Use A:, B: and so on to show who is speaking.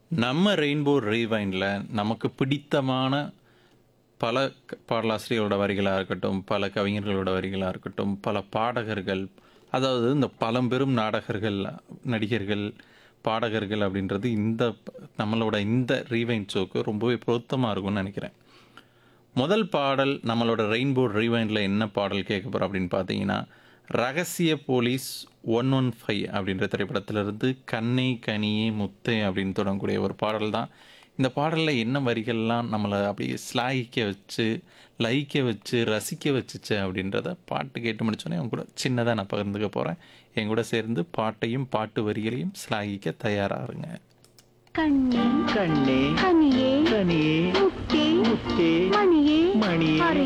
A: நம்ம ரெயின்போ ரீவைண்டில் நமக்கு பிடித்தமான பல க- பாடலாசிரியர்களோட வரிகளாக இருக்கட்டும் பல கவிஞர்களோட வரிகளாக இருக்கட்டும் பல பாடகர்கள் அதாவது இந்த பழம்பெரும் நாடகர்கள் நடிகர்கள் பாடகர்கள் அப்படின்றது இந்த ப- நம்மளோட இந்த ரீவைண்ட் ஷோக்கு ரொம்பவே பொருத்தமாக இருக்கும்னு நினைக்கிறேன் முதல் பாடல் நம்மளோட ரெயின்போ ரீவைண்டில் என்ன பாடல் கேட்க போகிறோம் அப்படின்னு பார்த்தீங்கன்னா ரகசிய போலீஸ் ஒன் ஒன் ஃபைவ் அப்படின்ற திரைப்படத்திலிருந்து கண்ணே கனியே முத்தே அப்படின்னு தொடங்கக்கூடிய ஒரு பாடல் தான் இந்த பாடலில் என்ன வரிகள்லாம் நம்மளை அப்படியே ஸ்லாகிக்க வச்சு லயிக்க வச்சு ரசிக்க வச்சுச்சு அப்படின்றத பாட்டு கேட்டு முடிச்சோன்னே அவங்க கூட சின்னதாக நான் பகிர்ந்துக்க போகிறேன் என் கூட சேர்ந்து பாட்டையும் பாட்டு வரிகளையும் ஸ்லாகிக்க தயாராகுங்க
B: கண்ணே
C: கண்ணே
B: கனியே
C: கனியே
B: முத்தே
C: முத்தே
B: மணியே
C: மணியே
B: அரை